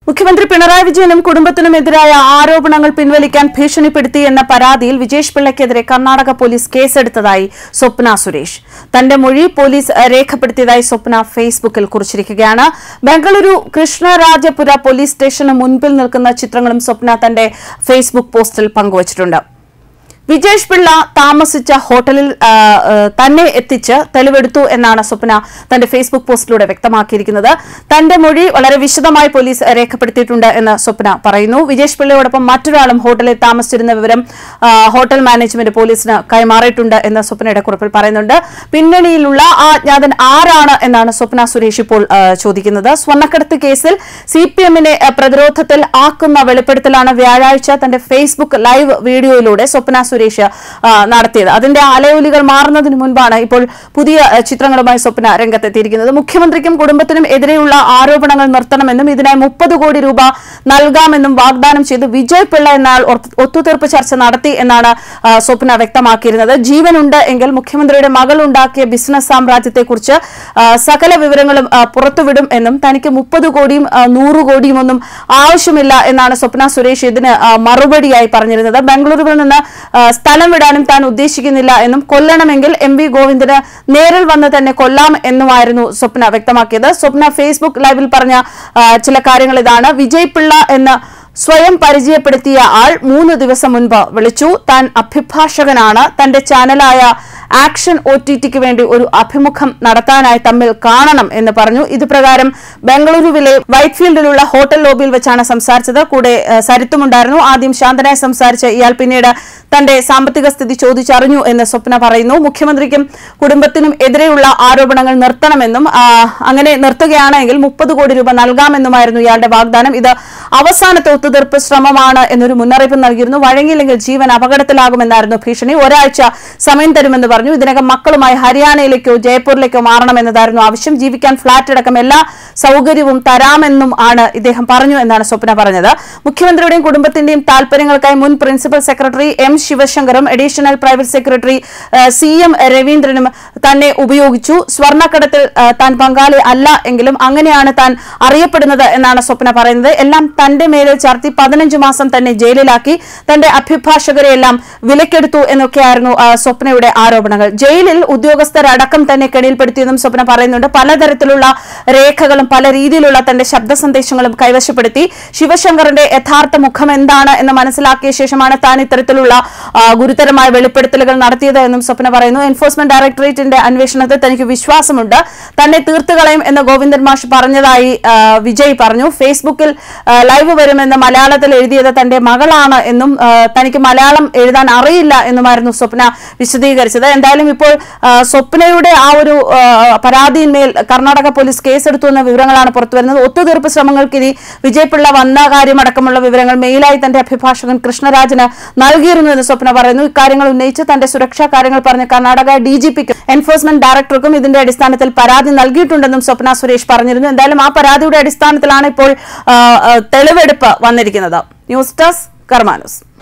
മുഖ്യമന്ത്രി പിണറായി വിജയനും കുടുംബത്തിനുമെതിരായ ആരോപണങ്ങൾ പിൻവലിക്കാൻ ഭീഷണിപ്പെടുത്തി എന്ന പരാതിയിൽ വിജേഷ് പിള്ളയ്ക്കെതിരെ കർണാടക പോലീസ് കേസെടുത്തതായി സ്വപ്ന സുരേഷ് തന്റെ മൊഴി പോലീസ് രേഖപ്പെടുത്തിയതായി സ്വപ്ന ഫേസ്ബുക്കിൽ കുറിച്ചിരിക്കുകയാണ് ബംഗളൂരു കൃഷ്ണരാജപുര പോലീസ് സ്റ്റേഷന് മുൻപിൽ നിൽക്കുന്ന ചിത്രങ്ങളും സ്വപ്ന തന്റെ ഫേസ്ബുക്ക് പോസ്റ്റിൽ പങ്കുവച്ചിട്ടുണ്ട് വിജേഷ് പിള്ള താമസിച്ച ഹോട്ടലിൽ ആ, ആ, തന്നെ എത്തിച്ച് തെളിവെടുത്തു എന്നാണ് സ്വപ്ന തന്റെ ഫേസ്ബുക്ക് പോസ്റ്റിലൂടെ വ്യക്തമാക്കിയിരിക്കുന്നത് തന്റെ മൊഴി വളരെ വിശദമായി പോലീസ് രേഖപ്പെടുത്തിയിട്ടുണ്ട് എന്ന് സ്വപ്ന പറയുന്നു വിജേഷ് പിള്ളയോടൊപ്പം മറ്റൊരാളും ഹോട്ടലിൽ താമസിച്ചിരുന്ന വിവരം ആ, ഹോട്ടൽ മാനേജ്മെന്റ് പോലീസിന് കൈമാറിയിട്ടുണ്ട് എന്ന് സ്വപ്നയുടെ കുറിപ്പിൽ പറയുന്നുണ്ട് പിന്നണിയിലുള്ള ആ അജ്ഞാതൻ ആരാണ് എന്നാണ് സ്വപ്ന സുരേഷ് ഇപ്പോൾ ആ, ചോദിക്കുന്നത് സ്വർണ്ണക്കടത്ത് കേസിൽ സി പി എമ്മിനെ പ്രതിരോധത്തിൽ ആക്കുന്ന വെളിപ്പെടുത്തലാണ് വ്യാഴാഴ്ച തന്റെ ഫേസ്ബുക്ക് ലൈവ് വീഡിയോയിലൂടെ സ്വപ്ന സുരേഷ് ആ, നടത്തിയത് അതിന്റെ അലയൊലികൾ മാറുന്നതിന് മുൻപാണ് ഇപ്പോൾ പുതിയ ആ, ചിത്രങ്ങളുമായി സ്വപ്ന രംഗത്തെത്തിയിരിക്കുന്നത് മുഖ്യമന്ത്രിക്കും കുടുംബത്തിനും എതിരെയുള്ള ആരോപണങ്ങൾ നിർത്തണമെന്നും ഇതിനായി മുപ്പത് കോടി രൂപ നൽകാമെന്നും വാഗ്ദാനം ചെയ്ത് വിജയ് പിള്ള എന്നാൽ ഒത്തുതീർപ്പ് ചർച്ച നടത്തി എന്നാണ് ആ, സ്വപ്ന വ്യക്തമാക്കിയിരുന്നത് ജീവനുണ്ട് എങ്കിൽ മുഖ്യമന്ത്രിയുടെ മകൾ ഉണ്ടാക്കിയ ബിസിനസ് സാമ്രാജ്യത്തെക്കുറിച്ച് ആ, സകല വിവരങ്ങളും ആ, പുറത്തുവിടും എന്നും തനിക്ക് മുപ്പത് കോടിയും ആ, നൂറ് കോടിയും ഒന്നും ആവശ്യമില്ല എന്നാണ് സ്വപ്ന സുരേഷ് ഇതിന് ആ, മറുപടിയായി പറഞ്ഞിരുന്നത് ബംഗളൂരുവിൽ നിന്ന് ആ, സ്ഥലം വിടാനും താൻ ഉദ്ദേശിക്കുന്നില്ല എന്നും കൊല്ലണമെങ്കിൽ എം വി ഗോവിന്ദന് നേരിൽ വന്ന് തന്നെ കൊല്ലാം എന്നുമായിരുന്നു സ്വപ്ന വ്യക്തമാക്കിയത് സ്വപ്ന ഫേസ്ബുക്ക് ലൈവിൽ പറഞ്ഞ ആ, ചില കാര്യങ്ങൾ ഇതാണ് വിജയ് പിള്ള എന്ന സ്വയം പരിചയപ്പെടുത്തിയ ആൾ മൂന്ന് ദിവസം മുൻപ് വിളിച്ചു താൻ അഭിഭാഷകനാണ് തന്റെ ചാനലായ ആക്ഷൻ ഒ ടി ടിക്ക് വേണ്ടി ഒരു അഭിമുഖം നടത്താനായി തമ്മിൽ കാണണം എന്ന് പറഞ്ഞു ഇത് പ്രകാരം ബംഗളൂരുവിലെ വൈറ്റ്ഫീൽഡിലുള്ള ഹോട്ടൽ ലോബിയിൽ വെച്ചാണ് സംസാരിച്ചത് കൂടെ ഏഹ്, സരിത്തുമുണ്ടായിരുന്നു ആദ്യം ശാന്തനായി സംസാരിച്ച ഇയാൾ പിന്നീട് തന്റെ സാമ്പത്തിക സ്ഥിതി ചോദിച്ചറിഞ്ഞു എന്ന് സ്വപ്ന പറയുന്നു മുഖ്യമന്ത്രിക്കും കുടുംബത്തിനും എതിരെയുള്ള ആരോപണങ്ങൾ നിർത്തണമെന്നും ആ, അങ്ങനെ നിർത്തുകയാണെങ്കിൽ മുപ്പത് കോടി രൂപ നൽകാമെന്നുമായിരുന്നു ഇയാളുടെ വാഗ്ദാനം ഇത് അവസാനത്തെ ഒത്തുതീർപ്പ് ശ്രമമാണ് എന്നൊരു മുന്നറിയിപ്പ് നൽകിയിരുന്നു വഴങ്ങിയില്ലെങ്കിൽ ജീവൻ അപകടത്തിലാകുമെന്നായിരുന്നു ഭീഷണി ഒരാഴ്ച സമയം തരുമെന്ന് പറഞ്ഞു ഇതിനകം മക്കളുമായി ഹരിയാനയിലേക്കോ ജയ്പൂരിലേക്കോ മാറണമെന്നതായിരുന്നു ആവശ്യം ജീവിക്കാൻ ഫ്ളാറ്റ് അടക്കം എല്ലാ സൗകര്യവും തരാമെന്നും ആണ് ഇദ്ദേഹം പറഞ്ഞു എന്നാണ് സ്വപ്ന പറഞ്ഞത് മുഖ്യമന്ത്രിയുടെയും കുടുംബത്തിന്റെയും താൽപര്യങ്ങൾക്കായി മുൻ പ്രിൻസിപ്പൽ സെക്രട്ടറി എം ശിവശങ്കറും additional private secretary C M രവീന്ദ്രനും തന്നെ ഉപയോഗിച്ചു സ്വർണ്ണക്കടത്തിൽ ആ, താൻ പങ്കാളി അല്ല എങ്കിലും അങ്ങനെയാണ് താൻ അറിയപ്പെടുന്നത് എന്നാണ് സ്വപ്ന പറയുന്നത് എല്ലാം തന്റെ മേലെ ചാർത്തി പതിനഞ്ച് മാസം തന്നെ ജയിലിലാക്കി തന്റെ അഭിഭാഷകരെ എല്ലാം വിലക്കെടുത്തു എന്നൊക്കെയായിരുന്നു ആ, സ്വപ്നയുടെ ആരോപണങ്ങൾ ജയിലിൽ ഉദ്യോഗസ്ഥരടക്കം തന്നെ കെണിയിൽപ്പെടുത്തിയെന്നും സ്വപ്ന പറയുന്നുണ്ട് പലതരത്തിലുള്ള രേഖകളും പല രീതിയിലുള്ള തന്റെ ശബ്ദ സന്ദേശങ്ങളും കൈവശപ്പെടുത്തി ശിവശങ്കറിന്റെ യഥാർത്ഥ മുഖം എന്താണ് എന്ന് മനസ്സിലാക്കിയ ശേഷമാണ് താൻ ഇത്തരത്തിലുള്ള ആ, ഗുരുതരമായ വെളിപ്പെടുത്തലുകൾ നടത്തിയത് എന്നും സ്വപ്ന പറയുന്നു എൻഫോഴ്സ്മെന്റ് ഡയറക്ടറേറ്റിന്റെ അന്വേഷണത്തിൽ തനിക്ക് വിശ്വാസമുണ്ട് തന്നെ തീർത്തുകളയും എന്ന് ഗോവിന്ദൻ മാഷ് പറഞ്ഞതായി ആ, വിജയ് പറഞ്ഞു ഫേസ്ബുക്കിൽ ആ, ലൈവ് വരുമെന്ന് മലയാളത്തിൽ എഴുതിയത് തന്റെ മകളാണ് എന്നും ആ, തനിക്ക് മലയാളം എഴുതാൻ അറിയില്ല എന്നുമായിരുന്നു സ്വപ്ന വിശദീകരിച്ചത് എന്തായാലും ഇപ്പോൾ ആ, സ്വപ്നയുടെ ആ ഒരു ആ, പരാതിയിന്മേൽ കർണാടക പോലീസ് കേസെടുത്തു എന്ന വിവരങ്ങളാണ് പുറത്തുവരുന്നത് ഒത്തുതീർപ്പ് ശ്രമങ്ങൾക്ക് ഇനി വിജയപിള്ള വന്ന കാര്യമടക്കമുള്ള വിവരങ്ങൾ മെയിലായി തന്റെ അഭിഭാഷകൻ കൃഷ്ണരാജന് നൽകിയിരുന്നു എന്ന് സ്വപ്ന പറയുന്നു ഇക്കാര്യങ്ങൾ ഉന്നയിച്ച് തന്റെ സുരക്ഷാ കാര്യങ്ങൾ പറഞ്ഞ് കർണാടക ഡി ജി പിക്കും എൻഫോഴ്സ്മെന്റ് ഡയറക്ടർക്കും ഇതിന്റെ അടിസ്ഥാനത്തിൽ പരാതി നൽകിയിട്ടുണ്ടെന്നും സ്വപ്ന സുരേഷ് പറഞ്ഞിരുന്നു എന്തായാലും ആ പരാതിയുടെ അടിസ്ഥാനത്തിലാണ് ഇപ്പോൾ ആ, ആ, തെളിവെടുപ്പ് വന്നിരിക്കുന്നത് ന്യൂസ് ഡെസ്ക് കർമാനൂസ്